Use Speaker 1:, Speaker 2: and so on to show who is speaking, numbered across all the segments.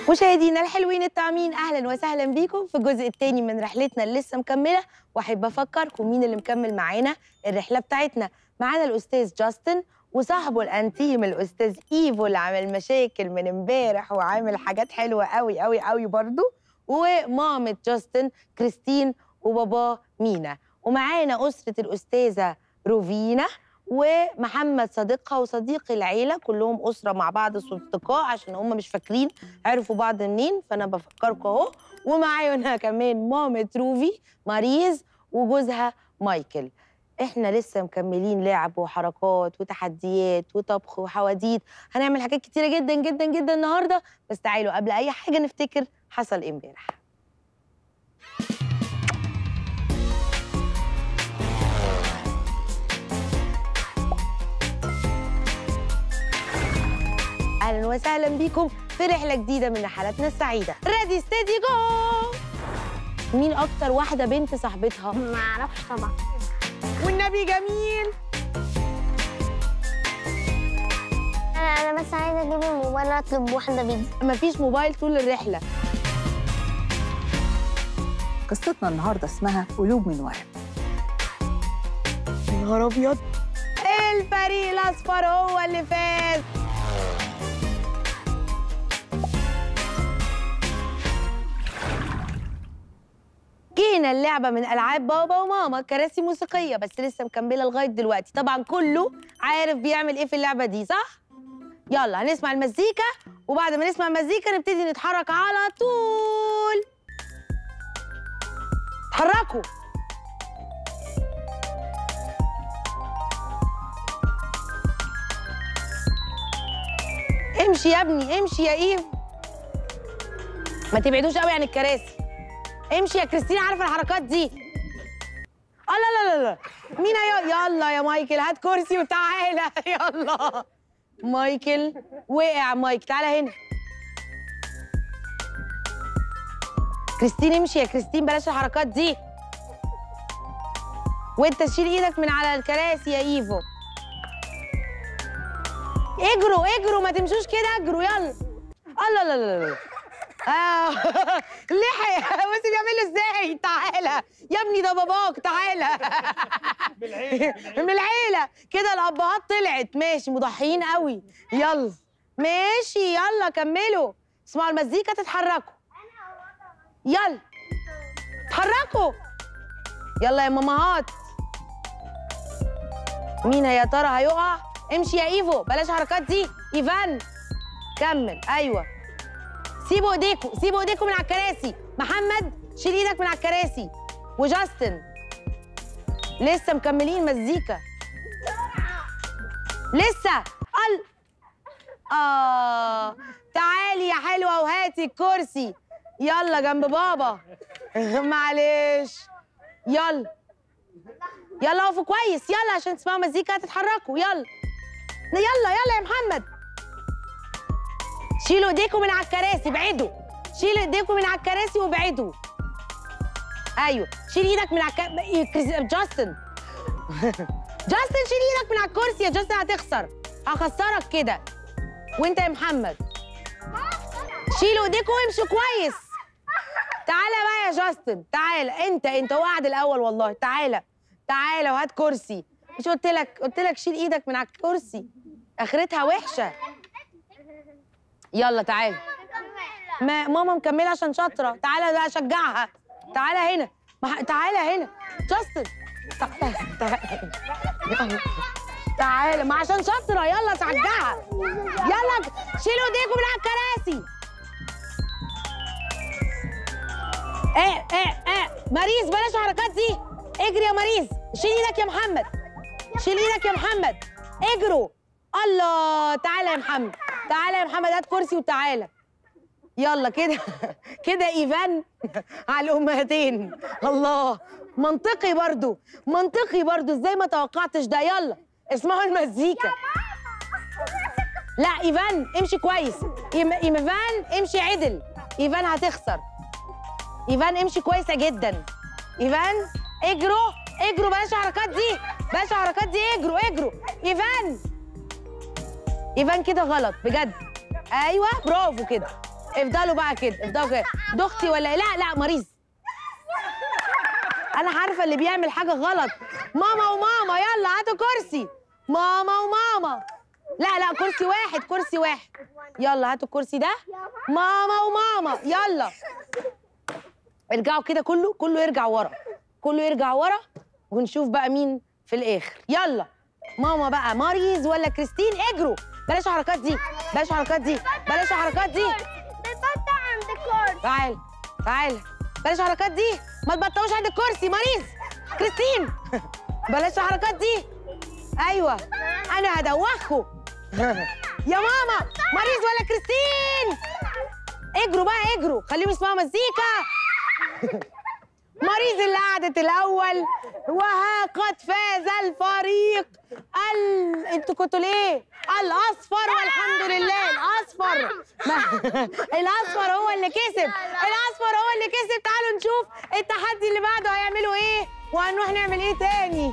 Speaker 1: مشاهدينا الحلوين الطعمين اهلا وسهلا بيكم في الجزء الثاني من رحلتنا اللي لسه مكمله واحب افكركم مين اللي مكمل معانا الرحله بتاعتنا معانا الاستاذ جاستن وصاحبه الانتيم الاستاذ ايفو اللي عامل مشاكل من امبارح وعامل حاجات حلوه قوي قوي قوي برضو ومامة جاستن كريستين وباباه مينا ومعانا اسره الاستاذه روفينا ومحمد صديقها وصديق العيله كلهم اسره مع بعض اصدقاء عشان هم مش فاكرين عرفوا بعض منين فانا بفكركم اهو ومعانا كمان مامة روفي ماريز وجوزها مايكل احنا لسه مكملين لعب وحركات وتحديات وطبخ وحواديت هنعمل حاجات كتيره جدا جدا جدا النهارده بس تعالوا قبل اي حاجه نفتكر حصل ايه امبارح اهلا وسهلا بيكم في رحله جديده من رحلاتنا السعيده ريدي ستيدي جو مين اكتر واحده بنت صاحبتها
Speaker 2: ما اعرفش طبعا
Speaker 1: والنبي جميل
Speaker 2: انا أنا بس عايزه اجيب الموبايل اطلب واحده بيتزا
Speaker 1: مفيش موبايل طول الرحله
Speaker 3: قصتنا النهارده اسمها قلوب من ورد
Speaker 1: يا نهار ابيض الفريق الاصفر هو اللي فاز جينا اللعبة من ألعاب بابا وماما كراسي موسيقية بس لسه مكملة لغاية دلوقتي طبعا كله عارف بيعمل إيه في اللعبة دي صح؟ يلا هنسمع المزيكا وبعد ما نسمع المزيكا نبتدي نتحرك على طول اتحركوا امشي يا ابني امشي يا ايف ما تبعدوش قوي عن الكراسي امشي يا كريستينا عارفه الحركات دي اه لا لا لا لا مين يا يلا يا مايكل هات كرسي وتعالى يلا مايكل وقع مايك تعالى هنا كريستين امشي يا كريستين بلاش الحركات دي وانت شيل ايدك من على الكراسي يا ايفو اجروا اجروا ما تمشوش كده اجروا يلا الله لا لا لا آه. لحق بصي بيعمل له ازاي تعالى يا ابني ده باباك تعالى من العيله كده الابهات طلعت ماشي مضحيين قوي يلا ماشي يلا كملوا اسمعوا المزيكا تتحركوا يلا اتحركوا يلا يا مامهات مين يا ترى هيقع امشي يا ايفو بلاش حركات دي ايفان كمل ايوه سيبوا ايديكوا سيبوا ايديكوا من على الكراسي محمد شيل ايدك من على الكراسي وجاستن لسه مكملين مزيكا لسه ال اه تعالي يا حلوه وهاتي الكرسي يلا جنب بابا معلش يلا يلا اقفوا كويس يلا عشان تسمعوا مزيكا تتحركوا يلا يلا يلا يا محمد شيلوا ايديكم من على الكراسي ابعدوا شيلوا ايديكم من على الكراسي وابعدوا ايوه شيل ايدك من على الك... كريس- جاستن جاستن شيل ايدك من على الكرسي يا جاستن هتخسر هخسرك كده وانت يا محمد شيلوا ايديكم وامشوا كويس تعالى بقى يا جاستن تعالى انت انت هو قاعد الاول والله تعالى تعالى وهات كرسي مش قلت لك قلت لك شيل ايدك من على الكرسي اخرتها وحشه يلا تعالى ما ماما مكمله عشان شاطره تعالى بقى شجعها تعالى هنا ما- تعالى هنا جاستن تعالى تعالى يلا. تعالى ما عشان شاطره يلا شجعها يلا شيلوا ايديكم من على الكراسي ايه ايه ايه ماريس بلاش الحركات دي اجري يا ماريس شيل ايدك يا محمد شيل ايدك يا محمد اجروا الله تعالى يا محمد تعالى يا محمد هات كرسي وتعالى يلا كده كده ايفان على الامهاتين الله منطقي برضو منطقي برضو ازاي ما توقعتش ده يلا اسمعوا المزيكا لا ايفان امشي كويس إيم- ايفان امشي عدل ايفان هتخسر ايفان امشي كويسه جدا ايفان اجروا اجروا بلاش الحركات دي بلاش الحركات دي اجروا اجروا ايفان ايفان كده غلط بجد ايوه برافو كده افضلوا بقى كده افضلوا كده دختي ولا إيه؟ لا لا مريض انا عارفه اللي بيعمل حاجه غلط ماما وماما يلا هاتوا كرسي ماما وماما لا لا كرسي واحد كرسي واحد يلا هاتوا الكرسي ده ماما وماما يلا ارجعوا كده كله كله يرجع ورا كله يرجع ورا ونشوف بقى مين في الاخر يلا ماما بقى ماريز ولا كريستين اجروا بلاش الحركات دي بلاش الحركات دي بلاش الحركات دي
Speaker 2: بتبطأ عند الكورس
Speaker 1: تعال تعال بلاش الحركات دي ما تبطلوش عند الكرسي ماريز كريستين بلاش الحركات دي ايوه انا هدوخكم يا ماما ماريز ولا كريستين اجروا بقى اجروا خليهم يسمعوا مزيكا ماريز اللي قعدت الاول وها قد فاز الفريق ال... انتوا كنتوا ليه الاصفر والحمد لله الاصفر ما... الاصفر هو اللي كسب الاصفر هو اللي كسب تعالوا نشوف التحدي اللي بعده هيعملوا ايه وهنروح نعمل ايه تاني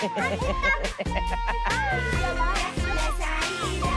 Speaker 4: رحلة سعيدة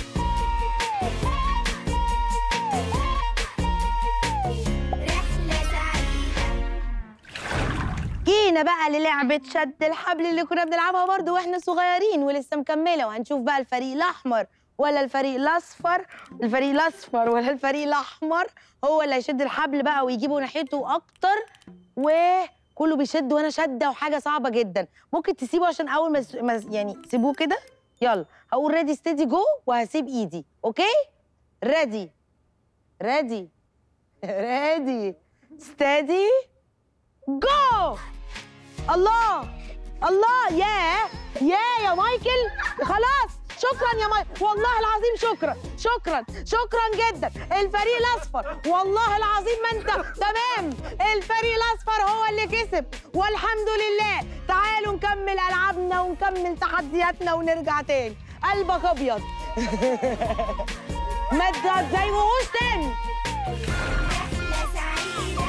Speaker 4: رحلة سعيدة
Speaker 1: جينا بقى للعبة شد الحبل اللي كنا بنلعبها برضه واحنا صغيرين ولسه مكملة وهنشوف بقى الفريق الأحمر ولا الفريق الأصفر الفريق الأصفر ولا الفريق الأحمر هو اللي هيشد الحبل بقى ويجيبه ناحيته أكتر وكله بيشد وأنا شادة وحاجة صعبة جدا ممكن تسيبه عشان أول ما س- ما س- يعني سيبوه كده يلا هقول ريدي ستيدي جو وهسيب إيدي أوكي ريدي ريدي ريدي ستيدي جو الله الله يا يا يا مايكل خلاص شكرا يا مايكل والله العظيم شكرا شكرا شكرا جدا الفريق الاصفر والله العظيم ما انت تمام الفريق الاصفر هو اللي كسب والحمد لله تعالوا نكمل العابنا ونكمل تحدياتنا ونرجع تاني قلبك ابيض ما تضايقوهوش تاني
Speaker 4: رحلة سعيدة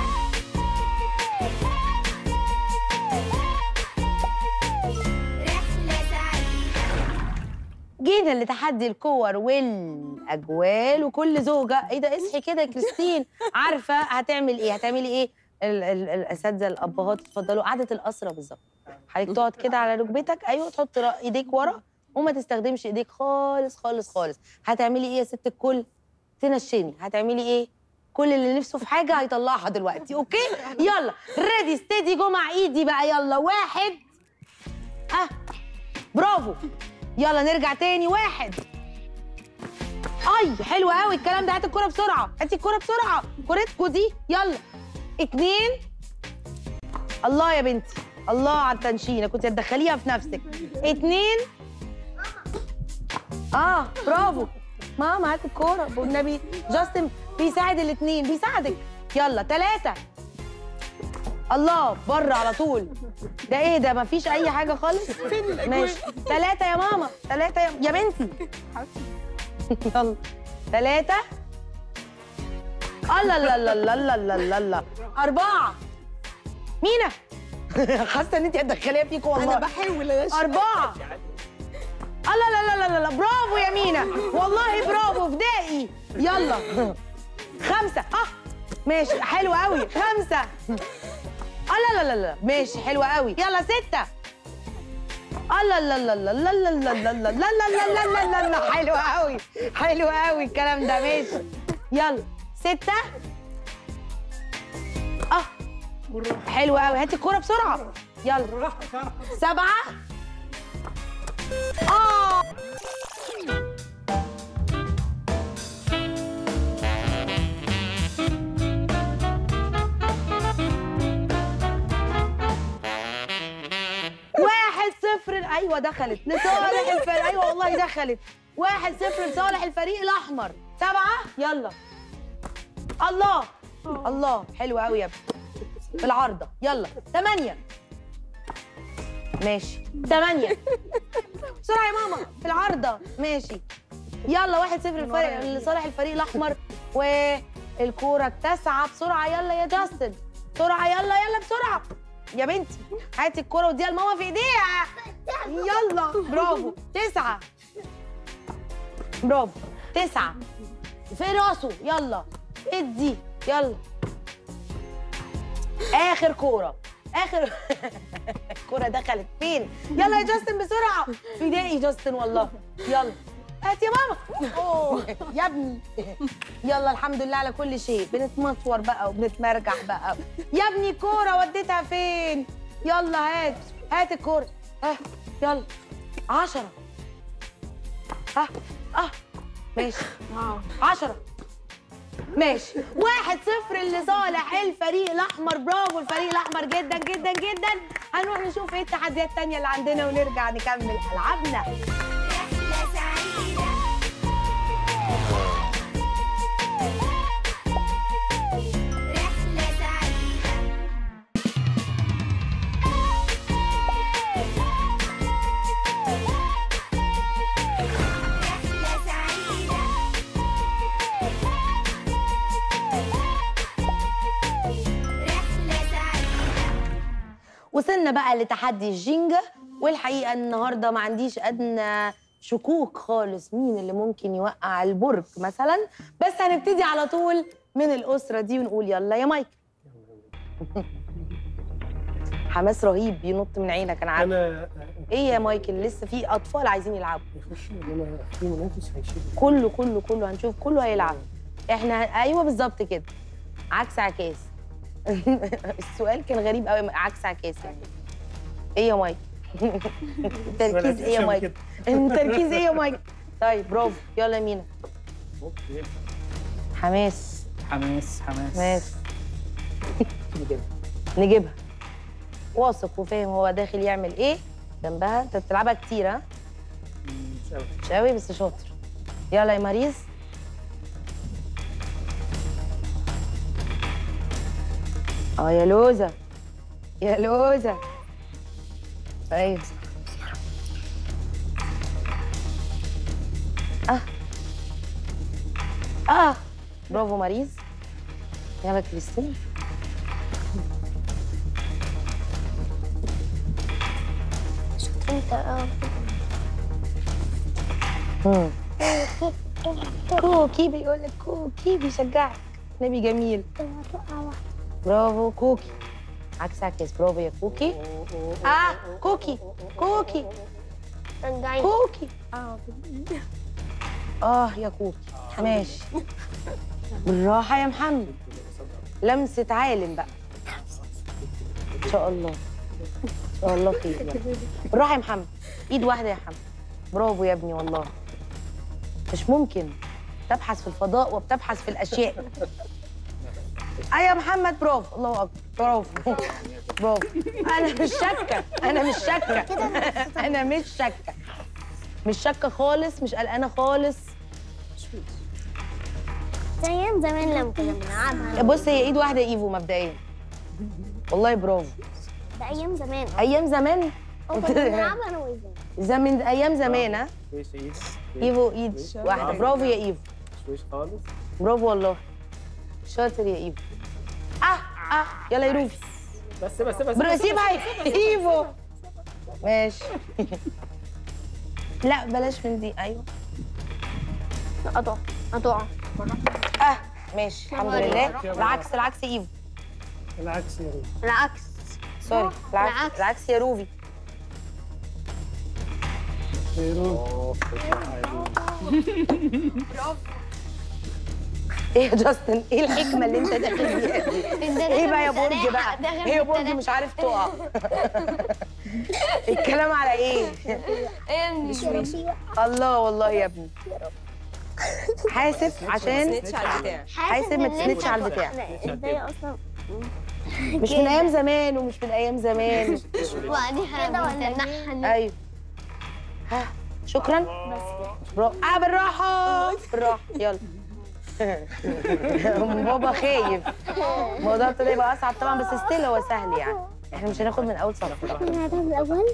Speaker 4: رحلة سعيدة
Speaker 1: جينا لتحدي الكور والاجوال وكل زوجه ايه ده اصحي كده يا كريستين عارفه هتعمل ايه هتعملي ايه ال- ال- الاساتذه الابهات اتفضلوا قعده الاسره بالظبط حضرتك تقعد كده على ركبتك ايوه تحط را- ايديك ورا وما تستخدمش ايديك خالص خالص خالص هتعملي ايه يا ست الكل تنشني هتعملي ايه كل اللي نفسه في حاجه هيطلعها دلوقتي اوكي يلا ريدي ستيدي جو مع ايدي بقى يلا واحد اه برافو يلا نرجع تاني واحد اي حلو قوي الكلام ده هات الكرة بسرعة هاتي الكرة بسرعة كورتكو دي يلا اتنين الله يا بنتي الله على التنشينة كنت هتدخليها في نفسك اتنين اه برافو ماما هات الكورة والنبي جاستن بيساعد الاتنين بيساعدك يلا تلاتة الله بره على طول ده ايه ده مفيش اي حاجة خالص ماشي تلاتة يا ماما تلاتة يا, يا بنتي يلا تلاتة الله لا لا لا لا لا لا لا أربعة مينا حاسة إن أنت هتدخليها فيكم والله
Speaker 3: انا بحاول أنا
Speaker 1: أربعة الله لا لا لا لا لا برافو يا مينا والله برافو فدائي يلا خمسة اه ماشي حلو قوي خمسة الله لا لا لا ماشي حلو قوي يلا ستة الله لا لا لا لا لا لا لا لا لا لا لا لا لا لا حلو قوي حلو قوي الكلام ده ماشي يلا ستة اه حلو قوي هاتي الكورة بسرعة يلا سبعة اه واحد صفر ايوه دخلت لصالح الفريق ايوه والله دخلت واحد صفر لصالح الفريق الاحمر سبعه يلا الله الله حلو قوي يا ابني في العارضه يلا ثمانيه ماشي ثمانيه بسرعه يا ماما في العارضه ماشي يلا واحد صفر الفريق لصالح الفريق الاحمر والكوره التاسعه بسرعه يلا يا جاستن بسرعه يلا يلا بسرعه يا بنتي هاتي الكوره وديها لماما في ايديها يلا برافو تسعه برافو تسعه في راسه يلا ادي يلا اخر كوره اخر الكوره دخلت فين يلا يا جاستن بسرعه فدائي جاستن والله يلا هات يا ماما أوه. يا ابني يلا الحمد لله على كل شيء بنتمطور بقى وبنتمرجح بقى يا ابني كوره وديتها فين يلا هات هات الكوره ها يلا عشرة ها اه ماشي عشرة ماشي واحد صفر لصالح الفريق الاحمر برافو الفريق الاحمر جدا جدا جدا هنروح نشوف ايه التحديات التانية اللي عندنا ونرجع نكمل العابنا
Speaker 4: رحلة سعيدة رحلة سعيدة رحلة سعيدة رحلة سعيدة
Speaker 1: وصلنا بقى لتحدي الجينجا والحقيقه النهارده ما عنديش ادنى شكوك خالص مين اللي ممكن يوقع البرج مثلا بس هنبتدي على طول من الاسره دي ونقول يلا يا مايك حماس رهيب بينط من عينك انا عارفه
Speaker 5: انا
Speaker 1: ايه يا مايكل لسه في اطفال عايزين يلعبوا
Speaker 5: يخش انا في منافس هيشيل
Speaker 1: كله كله كله هنشوف كله هيلعب احنا ايوه بالظبط كده عكس عكاس السؤال كان غريب قوي عكس عكاس يعني ايه يا مايك التركيز ايه يا مايك التركيز ايه يا مايك طيب برافو يلا يا مينا
Speaker 5: اوكي
Speaker 1: حماس
Speaker 6: حماس حماس
Speaker 1: ماشي نجيبها واثق وفاهم هو داخل يعمل ايه جنبها انت بتلعبها كتير ها
Speaker 5: مش قوي
Speaker 1: مش قوي بس شاطر يلا يا مريض اه يا لوزة يا لوزة ايوه اه اه برافو مريض يلا كريستين
Speaker 2: انت اه
Speaker 1: مم. كوكي بيقول لك كوكي بيشجعك نبي جميل
Speaker 2: هتقع واحدة.
Speaker 1: برافو كوكي عكس عكس برافو يا كوكي اه كوكي كوكي
Speaker 2: رجعي
Speaker 1: كوكي اه يا كوكي ماشي بالراحة يا محمد لمسة عالم بقى ان شاء الله ان شاء الله خير يلا. بالراحة يا محمد ايد واحدة يا محمد برافو يا ابني والله مش ممكن تبحث في الفضاء وبتبحث في الاشياء اه يا محمد برافو الله اكبر برافو برافو انا مش شاكه انا مش شاكه انا مش شاكه مش شاكه خالص مش قلقانه خالص
Speaker 2: زي ايام زمان لما كنا بنلعبها
Speaker 1: بص هي ايد واحده ايفو مبدئيا والله برافو
Speaker 2: ده ايام زمان
Speaker 1: ايام زمان
Speaker 2: اه كنا بنلعبها انا وإيزان
Speaker 1: زمن ايام زمان ها
Speaker 5: كويس ايد
Speaker 1: ايفو ايد واحده برافو يا ايفو
Speaker 5: كويس خالص
Speaker 1: برافو والله شاطر يا ايفو اه اه يلا يا روفي
Speaker 5: بس بس بس
Speaker 1: برو سيبها ايفو ماشي لا بلاش من دي ايوه
Speaker 2: قطع قطع
Speaker 1: اه ماشي الحمد لله العكس العكس ايفو
Speaker 5: العكس يا ريت
Speaker 2: العكس
Speaker 1: سوري العكس
Speaker 2: العكس.
Speaker 1: العكس يا روفي
Speaker 5: بيرو
Speaker 1: ايه يا جاستن ايه الحكمه اللي انت داخل بيها دي ايه بقى يا برج بقى ايه يا برج مش عارف تقع الكلام على ايه الله والله يا ابني حاسب عشان حاسب ما تسندش على البتاع.
Speaker 2: ازاي اصلا
Speaker 1: مش من ايام زمان ومش من ايام زمان
Speaker 2: وبعديها بنتنحى
Speaker 1: ايوه ها شكرا برافو اه بالراحه بالراحه يلا بابا خايف الموضوع ابتدى يبقى اصعب طبعا بس ستيل هو سهل يعني احنا مش هناخد من اول صف
Speaker 2: كنا هنعمل الاول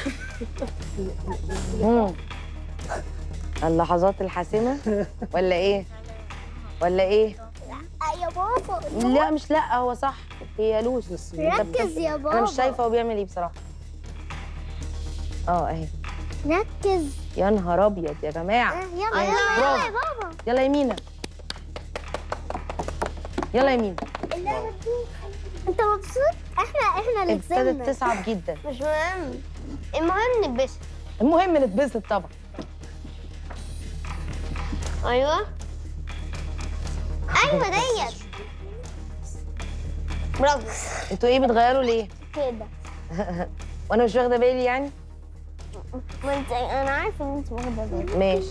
Speaker 1: مم. اللحظات الحاسمه ولا ايه ولا ايه
Speaker 2: يا بابا
Speaker 1: لا مش لا هو صح هي لوز
Speaker 2: ركز يا بابا
Speaker 1: انا مش شايفه هو بيعمل ايه بصراحه اه اهي
Speaker 2: ركز
Speaker 1: يا نهار ابيض يا جماعه
Speaker 2: يلا يلا
Speaker 1: برافو.
Speaker 2: يا بابا
Speaker 1: يلا يمينة يلا يا مين
Speaker 2: اللعبة دي انت مبسوط؟ احنا احنا اللي
Speaker 1: ابتدت
Speaker 2: كسبنا
Speaker 1: تصعب جدا
Speaker 2: مش مهم المهم نلبسها
Speaker 1: المهم نتبسط طبعا
Speaker 2: ايوه ايوه ديت برافو
Speaker 1: انتوا ايه بتغيروا ليه
Speaker 2: كده
Speaker 1: وانا مش واخده بالي يعني
Speaker 2: ما انت انا عارفه ان انت واخده بالك
Speaker 1: ماشي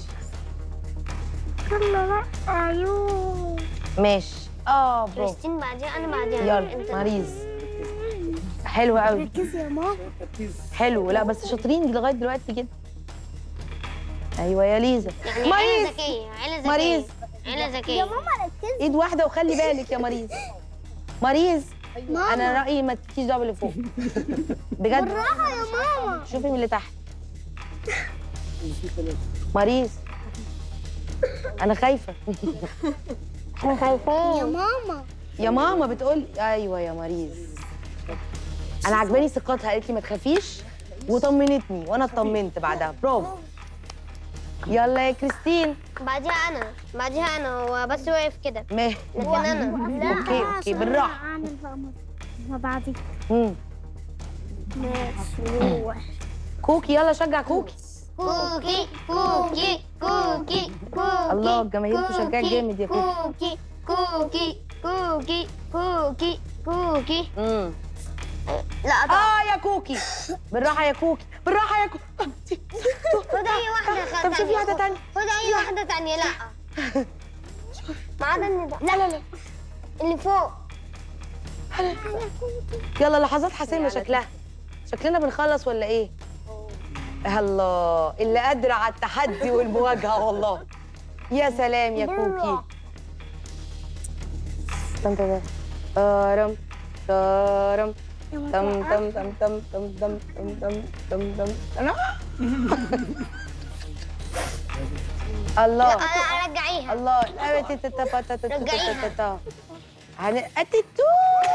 Speaker 2: يلا لا ايوه
Speaker 1: ماشي اه برافو
Speaker 2: كريستين بعدين انا بعدين
Speaker 1: يلا ماريز حلو قوي
Speaker 2: ركزي يا ماما
Speaker 1: حلو لا بس شاطرين لغايه دلوقتي جدا ايوه يا ليزا
Speaker 2: يعني عيله
Speaker 1: ماريز
Speaker 2: ذكيه عيله ذكيه
Speaker 1: ماريز
Speaker 2: عيله ذكيه يا ماما ركزي
Speaker 1: ايد واحده وخلي بالك يا ماريز ماريز انا رايي ما تديكيش دعوه اللي فوق بجد
Speaker 2: بالراحه يا ماما
Speaker 1: شوفي من اللي تحت ماريز انا خايفه
Speaker 2: احنا خايفين يا ماما
Speaker 1: يا ماما بتقول ايوه يا ماريز انا عجباني ثقتها قالت لي ما تخافيش وطمنتني وانا اطمنت بعدها برافو يلا يا كريستين
Speaker 2: بعديها انا بعديها انا هو بس واقف كده
Speaker 1: ما
Speaker 2: لكن انا
Speaker 1: اوكي اوكي بالراحه
Speaker 2: اعمل بقى ما بعدي
Speaker 1: مم.
Speaker 2: ماشي روح
Speaker 1: كوكي يلا شجع كوكي
Speaker 2: كوكي كوكي كوكي كوكي
Speaker 1: الله الجماهير تشجعك جامد يا كوكي
Speaker 2: كوكي كوكي كوكي كوكي كوكي
Speaker 1: امم
Speaker 2: لا طبعا
Speaker 1: اه يا كوكي بالراحه يا كوكي بالراحه يا كوكي
Speaker 2: خد اي واحدة
Speaker 1: طب شوفي واحده تانية
Speaker 2: خد اي واحدة تانية لا ما عدا ان ده لا لا لا اللي فوق
Speaker 1: يلا لحظات حاسمه شكلها شكلنا بنخلص ولا ايه الله اللي قادره على التحدي والمواجهه والله يا سلام يا كوكي تم تم تم تم تم تم تم تم تم تم تم تم تم تم انا الله
Speaker 2: انا ارجعيها
Speaker 1: الله لا تي- تي- تي- تي- تي- تي-
Speaker 2: رجعيها.
Speaker 1: تي- تي- هن اتيتو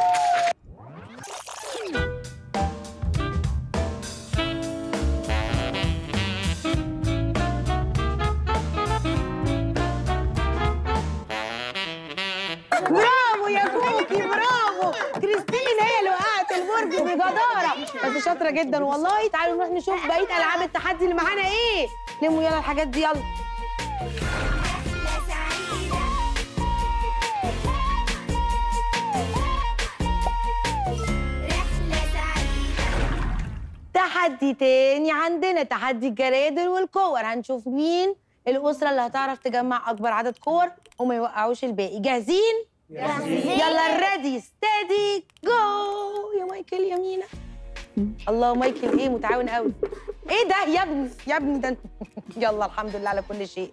Speaker 1: برافو يا كوكي برافو كريستين هي اللي وقعت البرج بجداره بس شاطره جدا والله تعالوا نروح نشوف بقيه العاب التحدي اللي معانا ايه لموا يلا الحاجات دي يلا
Speaker 4: رحلة سعيدة رحلة سعيدة
Speaker 1: تحدي تاني عندنا تحدي الجرادل والكور هنشوف مين الأسرة اللي هتعرف تجمع أكبر عدد كور وما يوقعوش الباقي جاهزين؟ يلا ريدي ستيدي جو يا مايكل يا مينا الله مايكل ايه متعاون قوي ايه ده يا ابني يا ابني ده يلا الحمد لله على كل شيء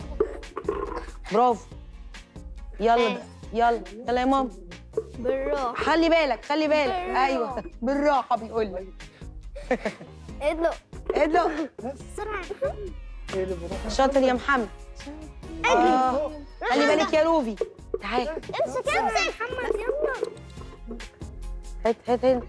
Speaker 1: برافو يلا ده. يلا يلا يا ماما
Speaker 2: بالراحة
Speaker 1: خلي بالك خلي بالك ايوه بالراحه بيقول لك
Speaker 2: ادلق
Speaker 1: ايه ده
Speaker 2: بسرعة
Speaker 5: ايه اللي بروح
Speaker 1: شاطر يا محمد آه. خلي بالك يا روفي تعال
Speaker 2: امسك امسك محمد يلا
Speaker 1: هات هات هات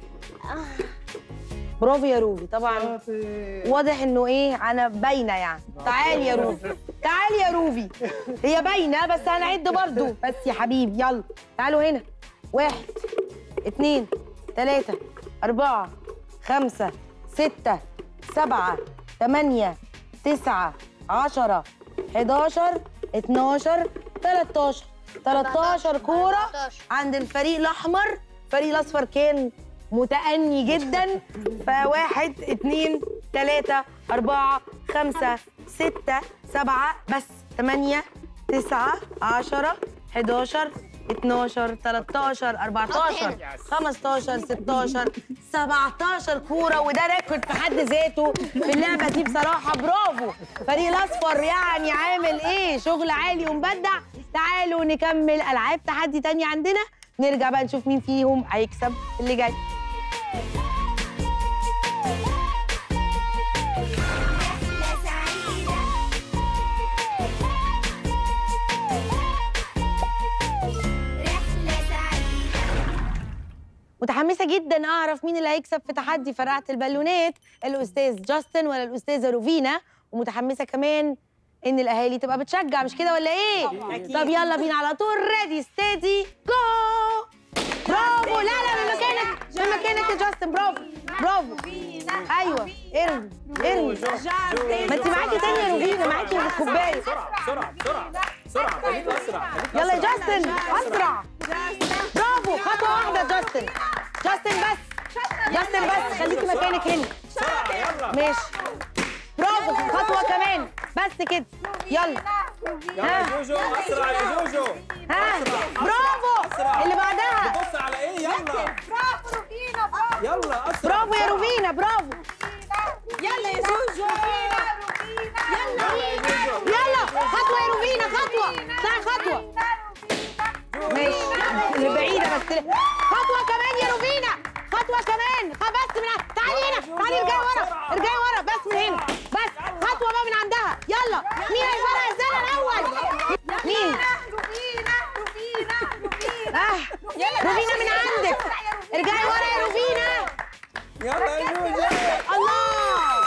Speaker 1: برافو يا روفي طبعا واضح انه ايه انا باينه يعني تعال يا روفي تعال يا روفي هي باينه بس هنعد برضو بس يا حبيبي يلا تعالوا هنا واحد اتنين تلاتة أربعة خمسة ستة سبعة تمانية تسعة عشرة حداشر اتناشر تلاتاشر تلاتاشر كورة
Speaker 2: 13.
Speaker 1: عند الفريق الأحمر الفريق الأصفر كان متأني جدا فواحد اتنين تلاتة أربعة خمسة ستة سبعة بس تمانية تسعة عشرة حداشر اتناشر تلاتاشر أربعتاشر خمستاشر ستاشر سبعتاشر كورة وده ريكورد في حد ذاته في اللعبة دي بصراحة برافو فريق الأصفر يعني عامل إيه شغل عالي ومبدع تعالوا نكمل ألعاب تحدي تانية عندنا نرجع بقى نشوف مين فيهم هيكسب اللي جاي
Speaker 4: رحلة سعيدة رحلة سعيدة
Speaker 1: متحمسة جدا أعرف مين اللي هيكسب في تحدي فرقعة البالونات الأستاذ جاستن ولا الأستاذة روفينا ومتحمسة كمان ان الاهالي تبقى بتشجع مش كده ولا ايه طب يلا بينا على طول ريدي ستيدي جو برافو لا لا من مكانك من مكانك يا جاستن برافو برافو ايوه ارمي ارمي ما انت معاكي تاني يا روبينا معاكي الكوبايه
Speaker 5: بسرعه بسرعه بسرعه بسرعه خليك اسرع خليك
Speaker 1: يلا يا
Speaker 5: أسرع.
Speaker 1: جاستن اسرع برافو خطوه واحده جاستن جاستن بس جاستن بس خليكي مكانك هنا
Speaker 5: بسرعه يلا
Speaker 1: ماشي برافو خطوه كمان بس كده يلا
Speaker 5: يلا يا جوجو اسرع يا جوجو
Speaker 1: ها برافو
Speaker 5: أسرع.
Speaker 1: اللي بعدها
Speaker 5: بص على ايه يلا
Speaker 4: برافو روبينا برافو
Speaker 5: يلا اسرع
Speaker 1: برافو يا روبينا برافو
Speaker 4: يلا يا جوجو يلا
Speaker 5: يلا يا جوجو
Speaker 1: يلا خطوه يا روبينا خطوه طلع خطوه ماشي اللي بعيده بس خطوه كمان يا روبينا خطوه كمان خ- بس من ع- تعالي هنا تعالي ارجعي ورا ارجعي ورا بس من هنا بس خطوه بقى من عندها يلا مين هيفرق الزلة الاول مين
Speaker 4: روبينا روبينا روبينا
Speaker 1: اه روبينا من عندك ارجعي ورا يا روبينا
Speaker 5: يلا يا جوجو
Speaker 1: الله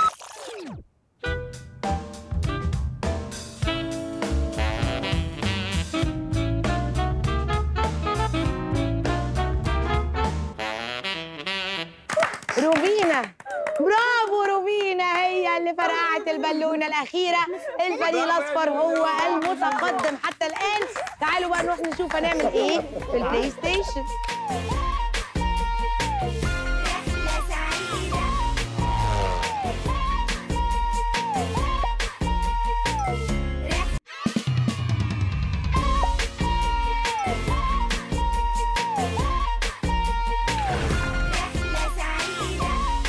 Speaker 1: روبينا برافو روبينا هي اللي فرقعت البالونة الأخيرة الفريق الأصفر هو المتقدم حتى الآن تعالوا بقى نروح نشوف هنعمل إيه في البلاي ستيشن
Speaker 4: رحلة سعيدة رحلة سعيدة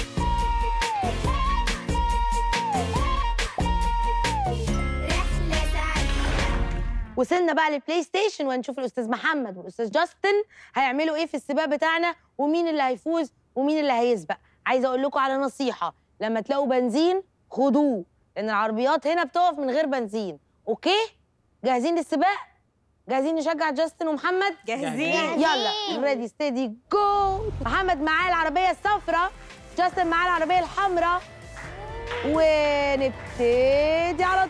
Speaker 4: رحلة سعيدة
Speaker 1: وصلنا بقى للبلاي ستيشن وهنشوف الاستاذ محمد والاستاذ جاستن هيعملوا ايه في السباق بتاعنا ومين اللي هيفوز ومين اللي هيسبق عايزه اقول لكم على نصيحه لما تلاقوا بنزين خدوه لان العربيات هنا بتقف من غير بنزين اوكي جاهزين للسباق جاهزين نشجع جاستن ومحمد
Speaker 5: جاهزين.
Speaker 1: يلا ريدي ستيدي جو محمد معاه العربيه الصفراء جاستن معاه العربيه الحمراء ونبتدي على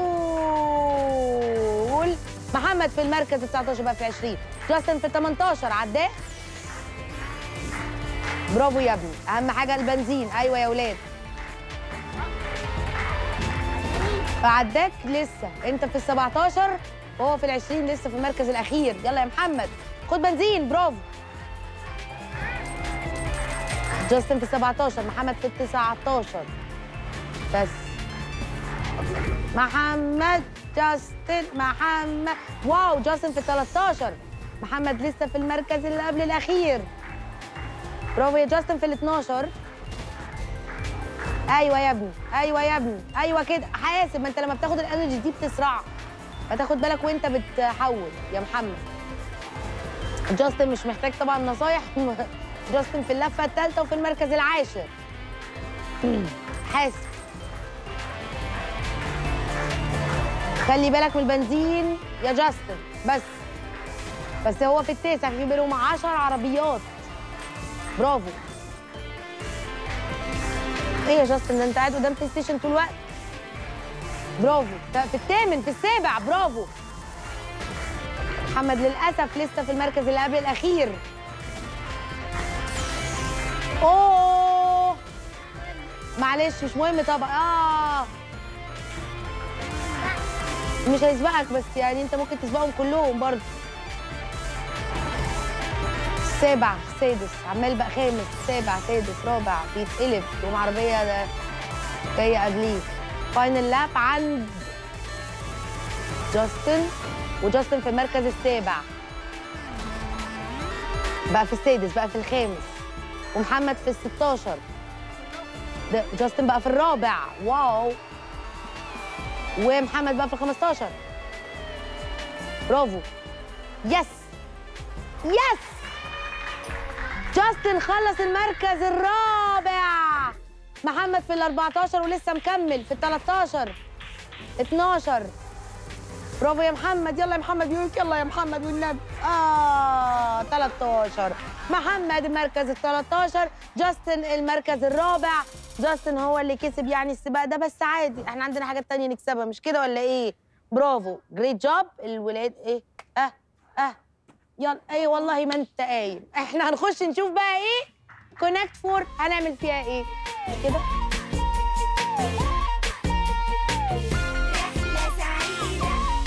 Speaker 1: طول محمد في المركز ال 19 بقى في 20 جاستن في ال 18 عداه برافو يا ابني اهم حاجه البنزين ايوه يا ولاد فعداك لسه انت في ال 17 وهو في ال 20 لسه في المركز الاخير يلا يا محمد خد بنزين برافو جاستن في ال 17 محمد في ال 19 بس محمد جاستن محمد واو جاستن في ال 13 محمد لسه في المركز اللي قبل الاخير برافو يا جاستن في ال 12 ايوه يا ابني ايوه يا ابني ايوه كده حاسب ما انت لما بتاخد الانرجي دي بتسرع فتاخد بالك وانت بتحول يا محمد جاستن مش محتاج طبعا نصايح جاستن في اللفه الثالثه وفي المركز العاشر حاسب خلي بالك من البنزين يا جاستن بس بس هو في التاسع في بينهم 10 عربيات برافو ايه يا جاستن ده انت قاعد قدام بلاي ستيشن طول الوقت برافو ده في الثامن في السابع برافو محمد للاسف لسه في المركز اللي قبل الاخير اوه معلش مش مهم طبعا اه مش هيسبقك بس يعني انت ممكن تسبقهم كلهم برضه سابع سادس عمال بقى خامس سابع سادس رابع بيتقلب يوم عربيه ده جايه قبليه فاينل لاب عند جاستن وجاستن في المركز السابع بقى في السادس بقى في الخامس ومحمد في ال 16 ده جاستن بقى في الرابع واو ومحمد بقى في ال 15 برافو يس يس جاستن خلص المركز الرابع محمد في ال 14 ولسه مكمل في ال 13 12 برافو يا محمد يلا يا محمد بيقول يلا يا محمد والنبي اه 13 محمد المركز ال 13 جاستن المركز الرابع جاستن هو اللي كسب يعني السباق ده بس عادي احنا عندنا حاجات تانية نكسبها مش كده ولا ايه برافو جريت جوب الولاد ايه اه اه يلا ايه والله ما انت قايم احنا هنخش نشوف بقى ايه كونكت فور هنعمل فيها ايه مش كده
Speaker 4: رحلة سعيدة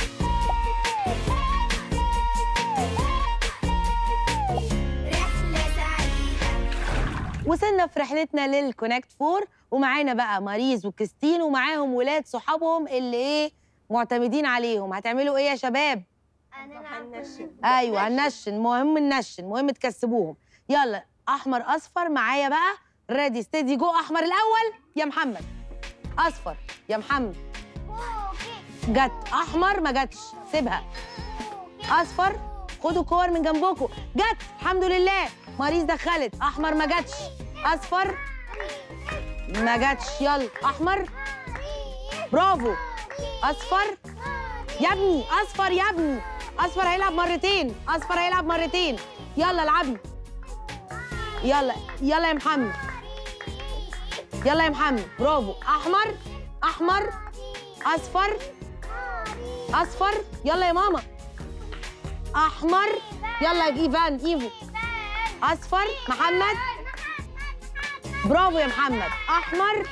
Speaker 4: رحلة سعيدة
Speaker 1: وصلنا في رحلتنا للكونكت فور ومعانا بقى ماريز وكريستين ومعاهم ولاد صحابهم اللي ايه معتمدين عليهم هتعملوا ايه يا شباب ايوه هننشن مهم ننشن مهم تكسبوهم يلا احمر اصفر معايا بقى ريدي ستيدي جو احمر الاول يا محمد اصفر يا محمد جت احمر ما جاتش سيبها اصفر خدوا كور من جنبكم جت الحمد لله ماريز دخلت احمر ما جاتش اصفر ما جاتش يلا احمر برافو اصفر يا ابني اصفر يا ابني اصفر هيلعب مرتين اصفر هيلعب مرتين يلا العبي يلا يلا يا محمد يلا يا محمد برافو احمر احمر اصفر اصفر يلا يا ماما احمر يلا يا ايفان ايفو اصفر محمد برافو يا محمد احمر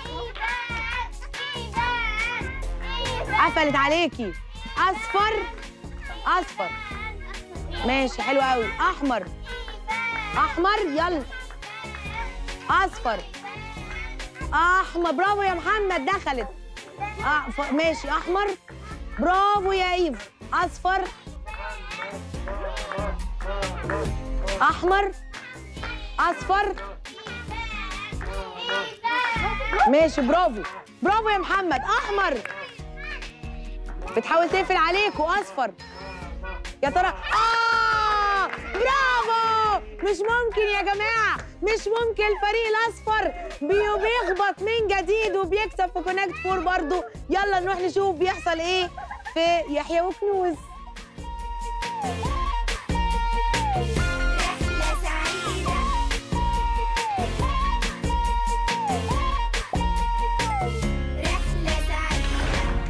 Speaker 1: قفلت عليكي اصفر اصفر ماشي حلو قوي احمر احمر يلا اصفر احمر برافو يا محمد دخلت آه ف- ماشي احمر برافو يا ايف اصفر احمر اصفر ماشي برافو برافو يا محمد احمر بتحاول تقفل عليكوا اصفر يا ترى اه برافو مش ممكن يا جماعه مش ممكن الفريق الاصفر بي- بيخبط من جديد وبيكسب في كونكت فور برضو يلا نروح نشوف بيحصل ايه في يحيى وكنوز
Speaker 4: رحلة سعيدة رحلة سعيدة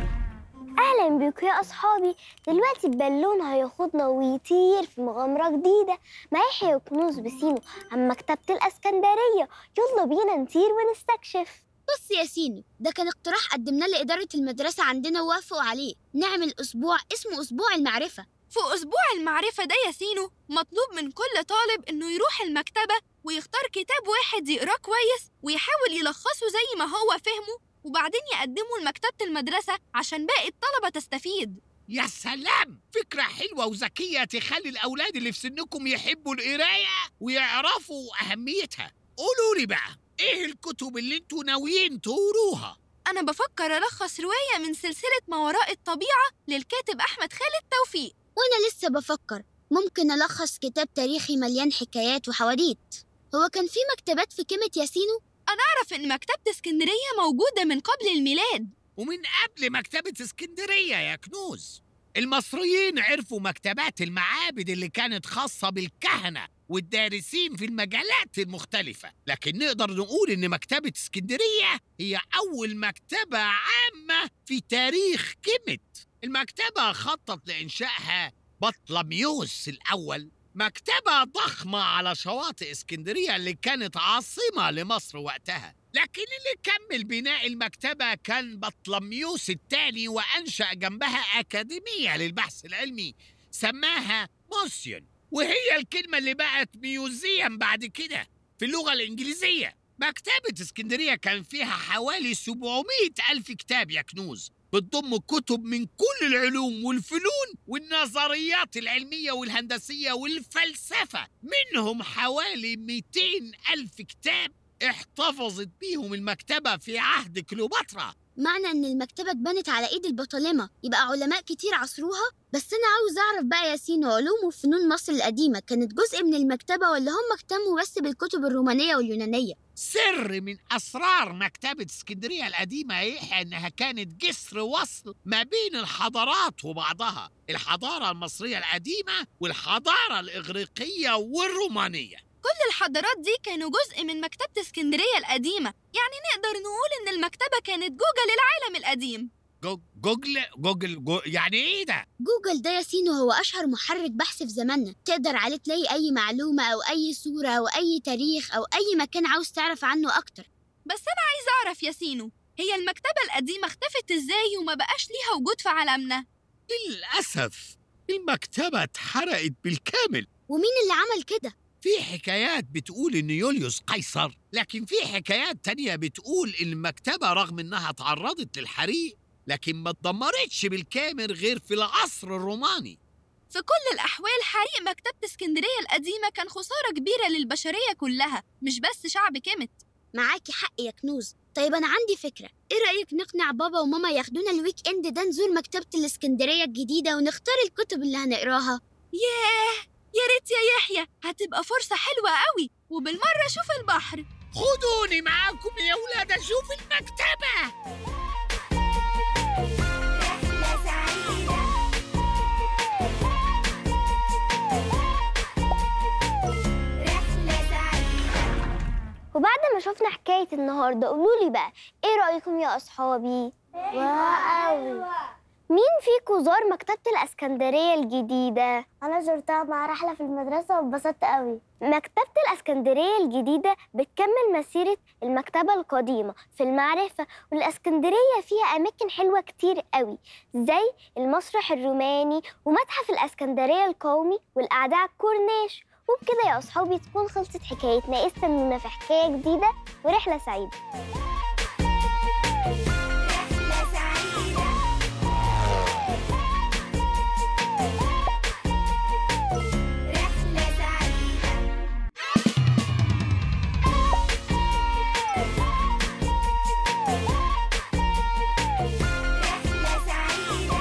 Speaker 2: اهلا بيكم يا اصحابي دلوقتي البالون هياخدنا ويطير في مغامره جديده مع يحيى وكنوز بسينو عن مكتبه الاسكندريه يلا بينا نطير ونستكشف
Speaker 6: بص يا سينو ده كان اقتراح قدمناه لإدارة المدرسة عندنا ووافقوا عليه نعمل أسبوع اسمه أسبوع المعرفة
Speaker 7: في أسبوع المعرفة ده يا سينو مطلوب من كل طالب إنه يروح المكتبة ويختار كتاب واحد يقراه كويس ويحاول يلخصه زي ما هو فهمه وبعدين يقدمه لمكتبة المدرسة عشان باقي الطلبة تستفيد
Speaker 8: يا سلام فكرة حلوة وذكية تخلي الأولاد اللي في سنكم يحبوا القراية ويعرفوا أهميتها قولوا لي بقى إيه الكتب اللي انتوا ناويين تقروها؟
Speaker 7: أنا بفكر ألخص رواية من سلسلة ما وراء الطبيعة للكاتب أحمد خالد توفيق
Speaker 6: وأنا لسه بفكر ممكن ألخص كتاب تاريخي مليان حكايات وحواديت هو كان في مكتبات في كلمة ياسينو
Speaker 7: أعرف إن مكتبة اسكندرية موجودة من قبل الميلاد
Speaker 8: ومن قبل مكتبة اسكندرية يا كنوز المصريين عرفوا مكتبات المعابد اللي كانت خاصة بالكهنة والدارسين في المجالات المختلفة لكن نقدر نقول إن مكتبة اسكندرية هي أول مكتبة عامة في تاريخ كيمت المكتبة خطط لإنشائها بطلميوس الأول مكتبة ضخمة على شواطئ اسكندرية اللي كانت عاصمة لمصر وقتها لكن اللي كمل بناء المكتبة كان بطلميوس الثاني وأنشأ جنبها أكاديمية للبحث العلمي سماها موسيون وهي الكلمة اللي بقت ميوزيوم بعد كده في اللغة الإنجليزية مكتبة اسكندرية كان فيها حوالي 700 ألف كتاب يا كنوز بتضم كتب من كل العلوم والفنون والنظريات العلمية والهندسية والفلسفة منهم حوالي 200 ألف كتاب احتفظت بيهم المكتبة في عهد كليوباترا
Speaker 6: معنى إن المكتبة اتبنت على إيد البطالمة يبقى علماء كتير عصروها بس أنا عاوز أعرف بقى يا سينو علوم وفنون مصر القديمة كانت جزء من المكتبة ولا هم اهتموا بس بالكتب الرومانية واليونانية
Speaker 8: سر من أسرار مكتبة اسكندرية القديمة يحيى إنها كانت جسر وصل ما بين الحضارات وبعضها الحضارة المصرية القديمة والحضارة الإغريقية والرومانية
Speaker 7: كل الحضارات دي كانوا جزء من مكتبة اسكندرية القديمة يعني نقدر نقول إن المكتبة كانت جوجل العالم القديم
Speaker 8: جو- جوجل جوجل جو يعني ايه ده
Speaker 6: جوجل ده يا سينو هو أشهر محرك بحث في زماننا تقدر عليه تلاقي أي معلومة أو أي صورة أو أي تاريخ أو أي مكان عاوز تعرف عنه أكتر
Speaker 7: بس أنا عايزة أعرف يا سينو هي المكتبة القديمة اختفت إزاي وما بقاش ليها وجود في عالمنا؟
Speaker 8: للأسف المكتبة اتحرقت بالكامل
Speaker 6: ومين اللي عمل كده؟
Speaker 8: في حكايات بتقول إن يوليوس قيصر لكن في حكايات تانية بتقول إن المكتبة رغم إنها تعرضت للحريق لكن ما اتدمرتش بالكامل غير في العصر الروماني
Speaker 7: في كل الأحوال حريق مكتبة اسكندرية القديمة كان خسارة كبيرة للبشرية كلها مش بس شعب كامت
Speaker 6: معاكي حق يا كنوز طيب أنا عندي فكرة إيه رأيك نقنع بابا وماما ياخدونا الويك إند ده نزور مكتبة الإسكندرية الجديدة ونختار الكتب اللي هنقراها
Speaker 7: ياه يا ريت يا يحيى هتبقى فرصة حلوة قوي وبالمرة شوف البحر
Speaker 8: خدوني معاكم يا ولاد أشوف المكتبة
Speaker 4: رحلة سعيدة رحلة سعيدة
Speaker 2: وبعد ما شفنا حكاية النهاردة قولولي بقى ايه رأيكم يا أصحابي؟ واو مين فيكم زار مكتبة الإسكندرية الجديدة؟ أنا زرتها مع رحلة في المدرسة واتبسطت قوي مكتبة الإسكندرية الجديدة بتكمل مسيرة المكتبة القديمة في المعرفة والإسكندرية فيها أماكن حلوة كتير قوي زي المسرح الروماني ومتحف الإسكندرية القومي والقعدة على الكورنيش وبكده يا أصحابي تكون خلصت حكايتنا استنونا في حكاية جديدة ورحلة سعيدة
Speaker 4: رحلة سعيدة رحلة سعيدة رحلة سعيدة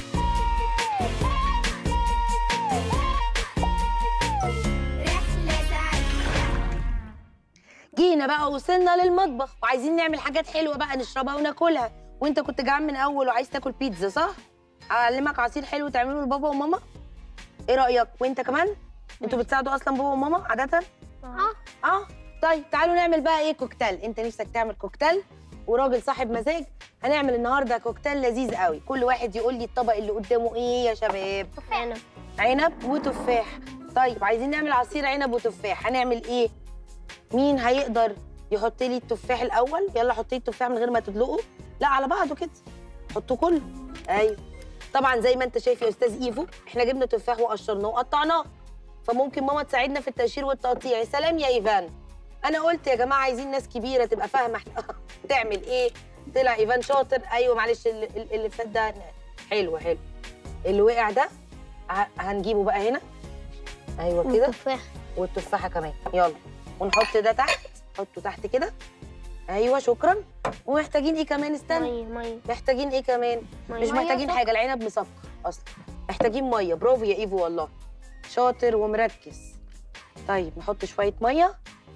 Speaker 4: رحلة سعيدة
Speaker 1: جينا بقى وصلنا للمطبخ وعايزين نعمل حاجات حلوه بقى نشربها وناكلها وانت كنت جعان من اول وعايز تاكل بيتزا صح اعلمك عصير حلو تعمله لبابا وماما ايه رايك وانت كمان انتوا بتساعدوا اصلا بابا وماما عاده
Speaker 2: اه
Speaker 1: اه طيب تعالوا نعمل بقى ايه كوكتيل انت نفسك تعمل كوكتيل وراجل صاحب مزاج هنعمل النهارده كوكتيل لذيذ قوي كل واحد يقول لي الطبق اللي قدامه ايه يا شباب
Speaker 2: أنا
Speaker 1: عنب وتفاح طيب عايزين نعمل عصير عنب وتفاح هنعمل ايه مين هيقدر يحط لي التفاح الاول يلا حطي لي التفاح من غير ما تدلقه لا على بعضه كده حطه كله ايوه طبعا زي ما انت شايف يا استاذ ايفو احنا جبنا تفاح وقشرناه وقطعناه فممكن ماما تساعدنا في التقشير والتقطيع يا سلام يا ايفان انا قلت يا جماعه عايزين ناس كبيره تبقى فاهمه احنا بتعمل ايه طلع ايفان شاطر ايوه معلش اللي, اللي فات ده حلو حلو اللي وقع ده ه- هنجيبه بقى هنا ايوه كده
Speaker 2: تفاح
Speaker 1: والتفاحه كمان يلا ونحط ده تحت حطه تحت كده ايوه شكرا ومحتاجين ايه كمان استنى
Speaker 2: مية مية
Speaker 1: محتاجين ايه كمان
Speaker 2: مية
Speaker 1: مش محتاجين حاجه العنب مصفى اصلا محتاجين ميه برافو يا ايفو والله شاطر ومركز طيب نحط شويه ميه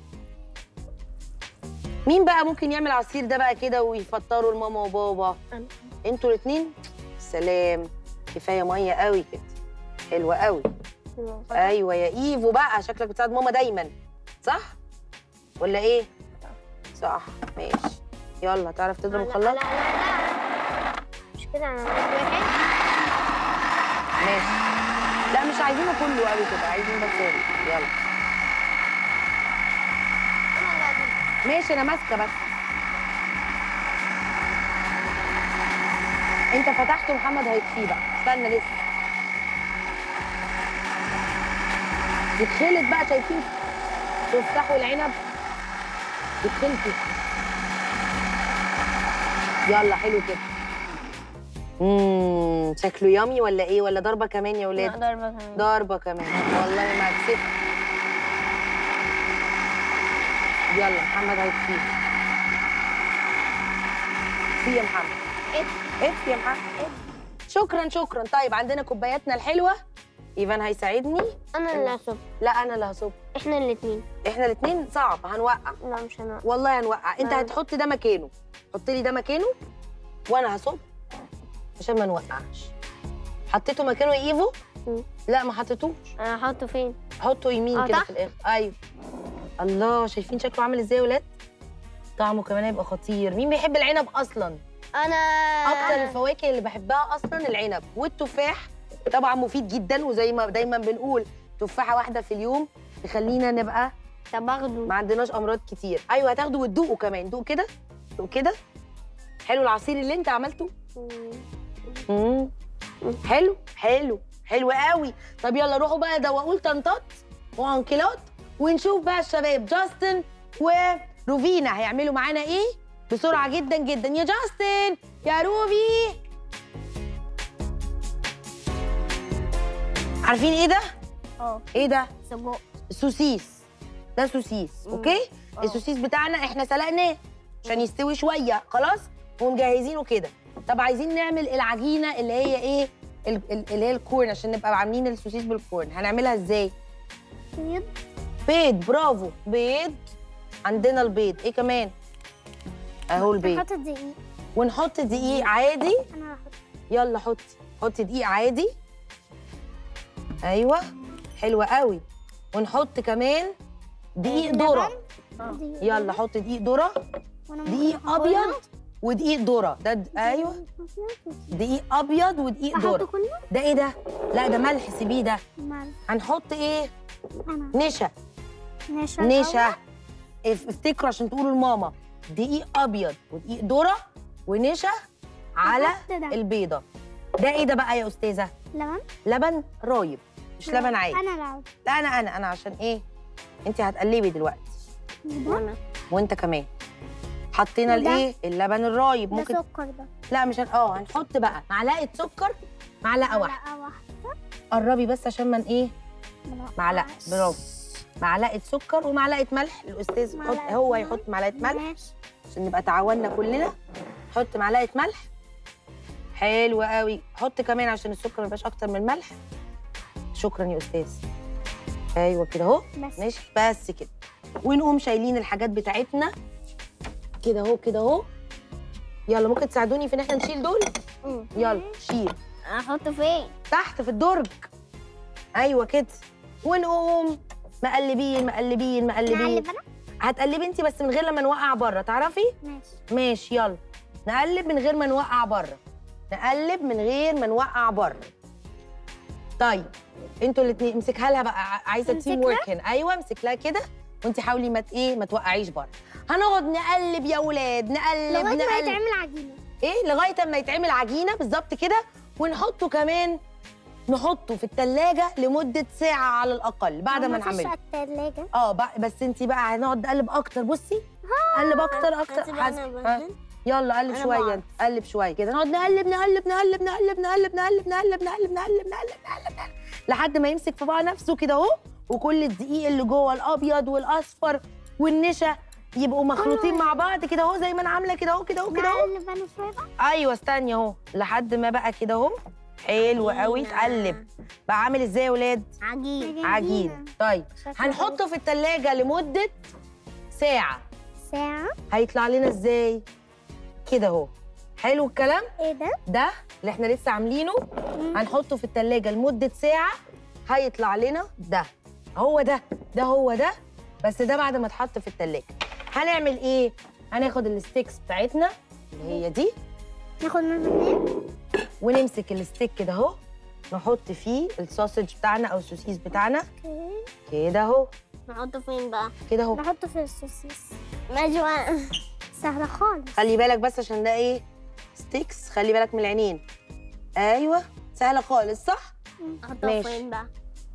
Speaker 1: مين بقى ممكن يعمل عصير ده بقى كده ويفطروا لماما وبابا
Speaker 2: أنا.
Speaker 1: انتوا الاثنين سلام كفايه ميه قوي كده حلوه قوي ايوه يا ايفو بقى شكلك بتساعد ماما دايما صح ولا ايه صح ماشي يلا تعرف تضرب
Speaker 2: لا لا
Speaker 1: الخلاط
Speaker 2: لا مش كده انا واحد
Speaker 1: ماشي لا مش عايزينه كله قوي كده عايزين بس يلا ماشي انا ماسكه بس انت فتحت ومحمد هيطفيه بقى استنى لسه يتخلط بقى شايفين تفتحوا العنب يتخلطوا يلا حلو كده امم شكله يامي ولا ايه ولا ضربه كمان يا ولاد
Speaker 2: ضربة كمان
Speaker 1: ضربة كمان والله ما كسبت يلا محمد هيكفيه في يا محمد اف يا محمد شكرا شكرا طيب عندنا كوباياتنا الحلوة ايفان هيساعدني
Speaker 2: انا اللي هصب
Speaker 1: لا انا اللي هصب
Speaker 2: احنا الاتنين
Speaker 1: احنا الاثنين صعب هنوقع
Speaker 2: لا مش انا
Speaker 1: والله هنوقع انت
Speaker 2: آه.
Speaker 1: هتحط ده مكانه حط لي ده مكانه وانا هصب عشان ما نوقعش حطيته مكانه يا ايفو
Speaker 2: مم.
Speaker 1: لا ما حطيتوش
Speaker 2: انا هحطه فين
Speaker 1: حطه يمين
Speaker 2: آه،
Speaker 1: كده
Speaker 2: تحت؟
Speaker 1: في الاخر ايوه الله شايفين شكله عامل ازاي يا ولاد طعمه كمان هيبقى خطير مين بيحب العنب اصلا
Speaker 2: انا
Speaker 1: اكتر الفواكه اللي بحبها اصلا العنب والتفاح طبعا مفيد جدا وزي ما دايما بنقول تفاحه واحده في اليوم تخلينا نبقى
Speaker 2: طب اخده
Speaker 1: ما عندناش امراض كتير ايوه هتاخده وتدوقه كمان دوق كده دوق كده حلو العصير اللي انت عملته مم. حلو حلو حلو قوي طب يلا روحوا بقى دوقوا لطنطات وانكلات ونشوف بقى الشباب جاستن وروفينا هيعملوا معانا ايه بسرعه جدا جدا يا جاستن يا روبي عارفين ايه ده
Speaker 2: اه
Speaker 1: ايه ده
Speaker 2: سجق
Speaker 1: السوسيس ده سوسيس اوكي
Speaker 2: آه.
Speaker 1: السوسيس بتاعنا احنا سلقناه عشان يستوي شويه خلاص ومجهزينه كده طب عايزين نعمل العجينه اللي هي ايه ال- ال- اللي هي الكورن عشان نبقى عاملين السوسيس بالكورن هنعملها ازاي
Speaker 2: بيض
Speaker 1: بيض برافو بيض عندنا البيض ايه كمان اهو البيض
Speaker 2: هحط دقيق
Speaker 1: ونحط دقيق عادي
Speaker 2: انا هحط
Speaker 1: يلا حطي حطي دقيق عادي ايوه حلوه قوي ونحط كمان دقيق ذره
Speaker 2: دقيق
Speaker 1: يلا حط دقيق ذره
Speaker 2: وأنا
Speaker 1: دقيق
Speaker 2: ممكن أحط
Speaker 1: ابيض ودقيق ذره ده د- ايوه دقيق ابيض ودقيق
Speaker 2: احط
Speaker 1: ذره
Speaker 2: كله
Speaker 1: ده ايه ده لا ده ملح سيبيه ده
Speaker 2: مع
Speaker 1: هنحط ايه
Speaker 2: انا
Speaker 1: نشا
Speaker 2: نشا
Speaker 1: نشا اف- افتكروا عشان تقولوا لماما دقيق ابيض ودقيق ذره ونشا على
Speaker 2: أحط ده.
Speaker 1: البيضه ده ايه ده بقى يا استاذه
Speaker 2: لبن
Speaker 1: لبن رايب مش لبن عادي
Speaker 2: انا لبن
Speaker 1: لا انا انا انا عشان ايه انت هتقلبي دلوقتي
Speaker 2: ده
Speaker 1: وانت كمان حطينا
Speaker 2: وده؟
Speaker 1: الايه اللبن الرايب
Speaker 2: ده
Speaker 1: ممكن
Speaker 2: سكر ده
Speaker 1: لا مش هن... اه هنحط بقى معلقه سكر معلقه واحده
Speaker 2: معلقة واحدة
Speaker 1: قربي بس عشان من ايه معلقه
Speaker 2: بس.
Speaker 1: برافو معلقه سكر ومعلقه ملح الاستاذ يحط
Speaker 2: معلقة
Speaker 1: هو
Speaker 2: ملح.
Speaker 1: يحط معلقه ملح
Speaker 2: ماشي
Speaker 1: عشان نبقى تعاوننا كلنا حط معلقه ملح حلو قوي حط كمان عشان السكر ما يبقاش اكتر من الملح شكرا يا استاذ ايوه كده اهو
Speaker 2: بس
Speaker 1: ماشي بس كده ونقوم شايلين الحاجات بتاعتنا كده اهو كده اهو يلا ممكن تساعدوني في ان احنا نشيل دول
Speaker 2: مم.
Speaker 1: يلا شيل
Speaker 2: احطه فين
Speaker 1: تحت في الدرج ايوه كده ونقوم مقلبين مقلبين مقلبين
Speaker 2: نقلب انا
Speaker 1: هتقلبي انت بس من غير لما نوقع بره تعرفي
Speaker 2: ماشي
Speaker 1: ماشي يلا نقلب من غير ما نوقع بره نقلب من غير ما نوقع بره طيب انتوا الاثنين امسكها لها بقى ع- عايزه
Speaker 2: امسك
Speaker 1: تيم ورك هنا ايوه امسك لها كده وانت حاولي ما ت- ايه ما توقعيش بره هنقعد نقلب يا ولاد نقلب
Speaker 2: لغايه ما
Speaker 1: نقلب
Speaker 2: يتعمل عجينه
Speaker 1: ايه لغايه اما يتعمل عجينه بالظبط كده ونحطه كمان نحطه في التلاجة لمدة ساعة على الأقل بعد ما نعمله
Speaker 2: الثلاجه
Speaker 1: اه بقى بس انت بقى هنقعد نقلب أكتر بصي قلب أكتر أكتر حسب ها. يلا قلب
Speaker 2: أنا
Speaker 1: شوية
Speaker 2: بعرف.
Speaker 1: انت قلب شوية كده نقعد نقلب نقلب نقلب نقلب نقلب نقلب نقلب نقلب نقلب نقلب نقلب نقلب لحد ما يمسك في بقى نفسه كده اهو وكل الدقيق اللي جوه الأبيض والأصفر والنشا يبقوا مخلوطين مع بعض كده اهو زي ما انا عامله كده اهو كده اهو كده اهو
Speaker 2: نقلب انا شويه بقى
Speaker 1: ايوه استني اهو لحد ما بقى كده اهو حلو قوي اتقلب بقى عامل ازاي يا ولاد
Speaker 2: عجين
Speaker 1: عجين طيب هنحطه في التلاجة لمدة ساعة
Speaker 2: ساعه
Speaker 1: هيطلع لنا ازاي كده اهو حلو الكلام
Speaker 2: ايه ده
Speaker 1: ده اللي احنا لسه عاملينه هنحطه في التلاجة لمدة ساعة هيطلع لنا ده هو ده ده هو ده بس ده بعد ما اتحط في التلاجة هنعمل ايه هناخد الستيكس بتاعتنا اللي هي دي
Speaker 2: ناخد منه اتنين
Speaker 1: ونمسك الستيك كده اهو نحط فيه السوسج بتاعنا او السوسيس بتاعنا كده اهو
Speaker 2: نحطه فين بقى
Speaker 1: كده اهو
Speaker 2: نحطه في السوسيس ماشي بقى سهله خالص
Speaker 1: خلي بالك بس عشان ده ايه ستيكس خلي بالك من العينين ايوه سهله خالص صح
Speaker 2: نحطه
Speaker 1: ماشي.
Speaker 2: فين بقى